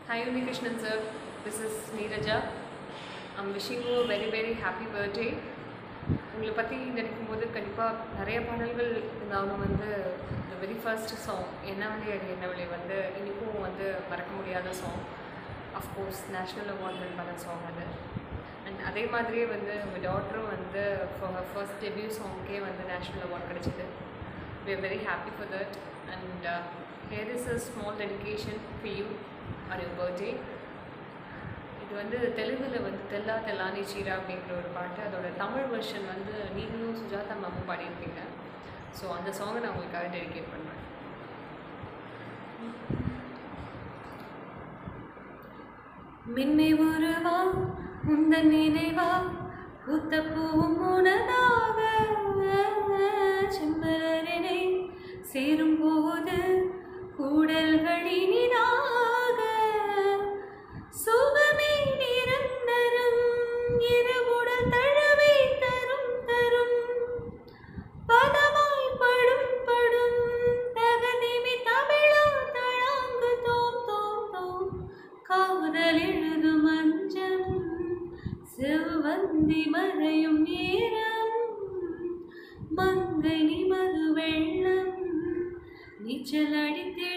Hi Unikrishnan sir, this is Neeraja. I'm wishing you a very very happy birthday. உங்களை பற்றி நினைக்கும் போது கண்டிப்பாக நிறைய பாடல்கள் இருந்தாலும் வந்து இந்த வெரி ஃபர்ஸ்ட் சாங் என்ன வழி அது என்ன வழி வந்து இனிப்பும் வந்து மறக்க முடியாத song of course national award win பண்ண சாங் அது அண்ட் அதே மாதிரியே வந்து உங்கள் டாட்டரும் வந்து ஃபார் ஃபர்ஸ்ட் டெபியூ சாங்க்கே வந்து நேஷ்னல் அவார்ட் கிடச்சிது we are very happy for that and uh, here is a small dedication for you on your birthday இது வந்து தெலுங்குல வந்து தெல்லா தெல்லானி சீரா அப்படிங்கிற ஒரு பாட்டு அதோட தமிழ் வெர்ஷன் வந்து நீங்களும் சுஜாதா மேமும் பாடியிருப்பீங்க ஸோ அந்த சாங்கை நான் உங்களுக்காக டெடிகேட் பண்ணுறேன் மின்னை உருவா உந்தன் நினைவா பூத்த பூவும் உனதாக செம்மலரினை சேரும் போது கூடல்கள் இனிதாக சுகமே நிரந்தரம் இரவுடல் தழுவை தரும் தரும் பதமாய் படும் படும் தகதிமி தமிழா தழாங்கு தோம் தோம் தோம் காதல் எழுதும் அஞ்சம் செவ்வந்தி மறையும் நேரம் மங்கை நிமது வெள்ளம் நீச்சல் அடித்தே